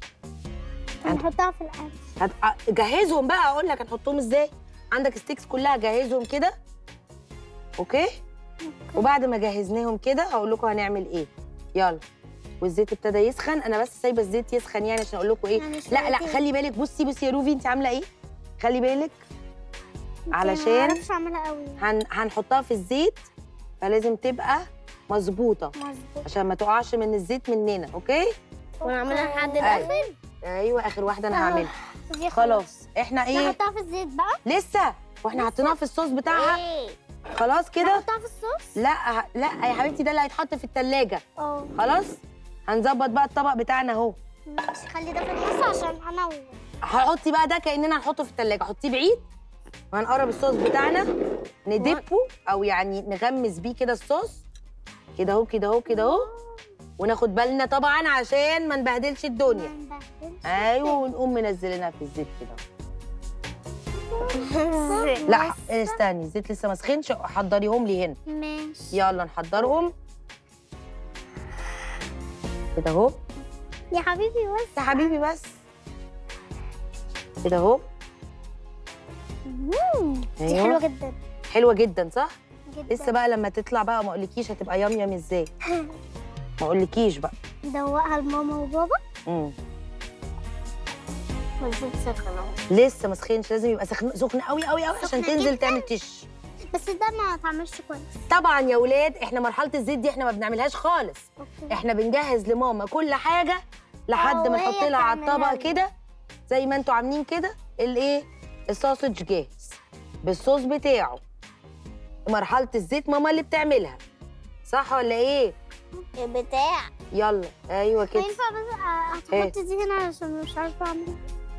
Speaker 2: هنحطها في الاكل
Speaker 1: هت... أ- جهزهم بقى اقول لك هنحطهم ازاي عندك ستيكس كلها جهزهم كده اوكي وبعد ما جهزناهم كده هقول لكم هنعمل ايه يلا والزيت ابتدى يسخن انا بس سايبه الزيت يسخن يعني عشان اقول لكم ايه
Speaker 2: يعني
Speaker 1: لا لا
Speaker 2: شويتين.
Speaker 1: خلي بالك بصي بصي يا روفي انت عامله ايه خلي بالك علشان
Speaker 2: ما اعرفش اعملها قوي
Speaker 1: هن... هنحطها في الزيت فلازم تبقى مظبوطه
Speaker 2: مظبوط
Speaker 1: عشان ما تقعش من الزيت مننا اوكي
Speaker 2: ونعملها لحد
Speaker 1: أيوة.
Speaker 2: الاخر
Speaker 1: ايوه اخر واحده انا هعملها
Speaker 2: دي
Speaker 1: خلاص احنا ايه
Speaker 2: نحطها في الزيت بقى
Speaker 1: لسه واحنا حطيناها في الصوص بتاعها
Speaker 2: ايه
Speaker 1: خلاص كده
Speaker 2: نحطها في الصوص
Speaker 1: لا ه- لا يا حبيبتي ده اللي هيتحط في التلاجة
Speaker 2: اه
Speaker 1: خلاص هنظبط بقى الطبق بتاعنا اهو
Speaker 2: ماشي خلي ده في النص عشان انا و...
Speaker 1: هحطي بقى ده كاننا هنحطه في التلاجة حطيه بعيد وهنقرب الصوص بتاعنا ندبه او يعني نغمس بيه كده الصوص كده اهو كده اهو كده اهو وناخد بالنا طبعا عشان ما نبهدلش الدنيا ايوه ونقوم منزلينها في الزيت كده لا استني الزيت لسه ما سخنش حضريهم لي هنا
Speaker 2: ماشي
Speaker 1: يلا نحضرهم كده اهو
Speaker 2: يا حبيبي بس
Speaker 1: يا حبيبي بس كده اهو
Speaker 2: دي
Speaker 1: أيوة.
Speaker 2: حلوه جدا
Speaker 1: حلوه جدا صح
Speaker 2: جدا
Speaker 1: لسه بقى لما تطلع بقى ما اقولكيش هتبقى يام يام ازاي ما اقولكيش بقى
Speaker 2: ندوقها لماما وبابا
Speaker 1: امم
Speaker 2: والزيت سخن اهو
Speaker 1: لسه ما سخنش لازم يبقى سخن سخن قوي قوي قوي عشان
Speaker 2: سخن
Speaker 1: تنزل
Speaker 2: جداً.
Speaker 1: تعمل تش
Speaker 2: بس ده ما اتعملش كويس
Speaker 1: طبعا يا ولاد احنا مرحله الزيت دي احنا ما بنعملهاش خالص
Speaker 2: اوكي
Speaker 1: احنا بنجهز لماما كل حاجه لحد
Speaker 2: اه،
Speaker 1: ما
Speaker 2: وهي
Speaker 1: نحط لها على
Speaker 2: تعملها
Speaker 1: الطبق
Speaker 2: لنا.
Speaker 1: كده زي ما انتوا عاملين كده الايه الساسج جاهز بالصوص بتاعه مرحله الزيت ماما اللي بتعملها صح ولا ايه
Speaker 2: بتاع
Speaker 1: يلا ايوه كده
Speaker 2: ينفع بس
Speaker 1: إيه؟
Speaker 2: هتحط دي هنا عشان مش عارفه اعمل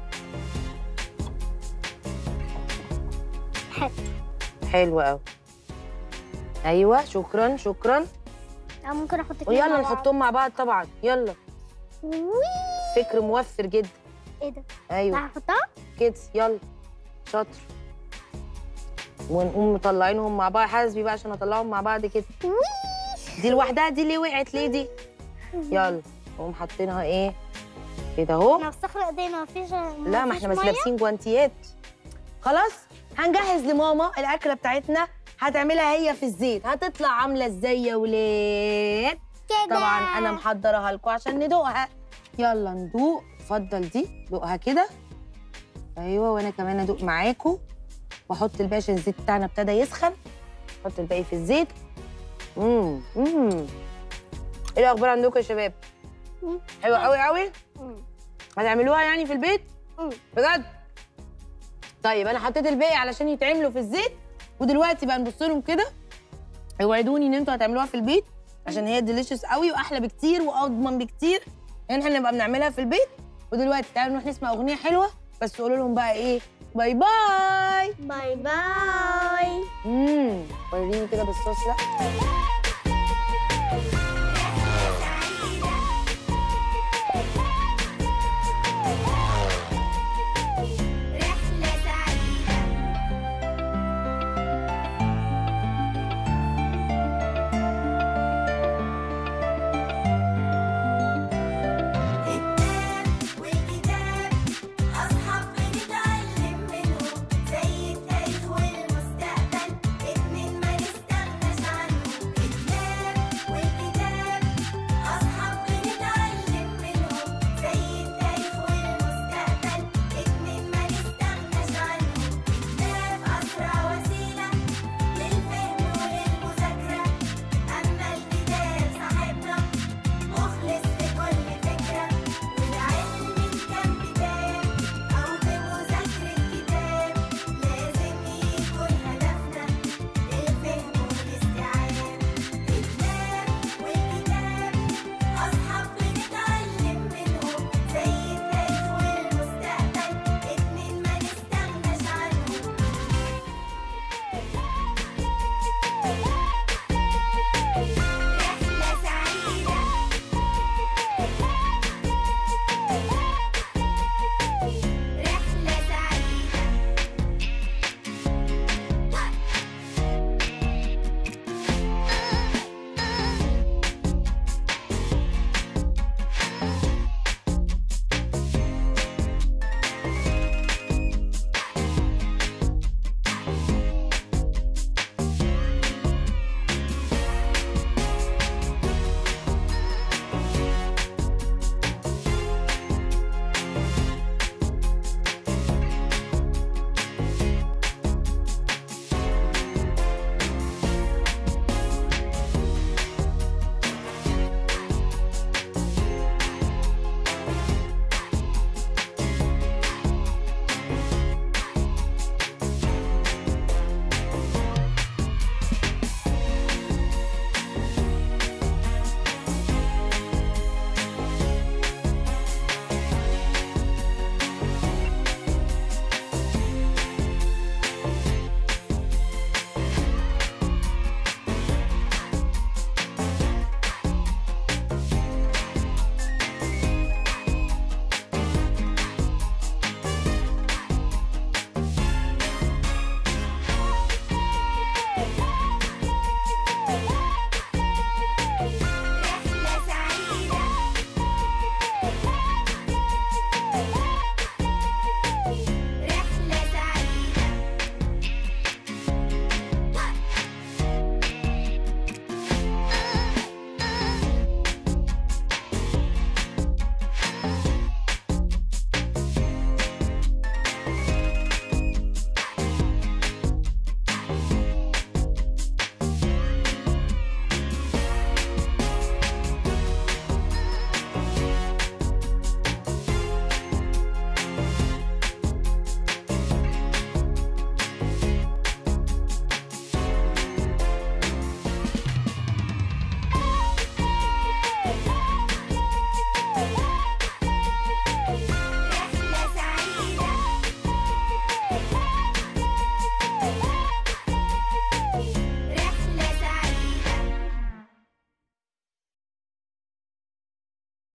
Speaker 1: حلو قوي ايوه شكرا شكرا
Speaker 2: أو ممكن احط كده
Speaker 1: ويلا
Speaker 2: مع بعض.
Speaker 1: نحطهم مع بعض طبعا يلا
Speaker 2: وي،
Speaker 1: فكر موفر جدا
Speaker 2: ايه ده؟
Speaker 1: ايوه
Speaker 2: لا هحطها؟
Speaker 1: كده يلا شاطر ونقوم مطلعينهم مع بعض حاسبي بقى عشان اطلعهم مع بعض كده دي لوحدها دي اللي وقعت ليه دي يلا نقوم حاطينها ايه كده اهو
Speaker 2: احنا وسخنا ايدينا مفيش
Speaker 1: لا ما احنا مش لابسين جوانتيات خلاص هنجهز لماما الاكله بتاعتنا هتعملها هي في الزيت هتطلع عامله ازاي يا ولاد
Speaker 2: كده
Speaker 1: طبعا انا محضرها لكم عشان ندوقها يلا ندوق اتفضل دي دوقها كده ايوه وانا كمان ادوق معاكم واحط الباقي عشان الزيت بتاعنا ابتدى يسخن احط الباقي في الزيت امم امم ايه الاخبار عندكم يا شباب
Speaker 2: مم.
Speaker 1: حلوه قوي قوي
Speaker 2: مم.
Speaker 1: هتعملوها يعني في البيت
Speaker 2: مم.
Speaker 1: بجد طيب انا حطيت الباقي علشان يتعملوا في الزيت ودلوقتي بقى نبص لهم كده اوعدوني ان انتوا هتعملوها في البيت عشان هي ديليشس قوي واحلى بكتير واضمن بكتير ان احنا نبقى بنعملها في البيت ودلوقتي تعالوا نروح نسمع اغنيه حلوه بس قولوا لهم بقى ايه باي باي
Speaker 2: باي باي
Speaker 1: امم وريني كده بالصوص لا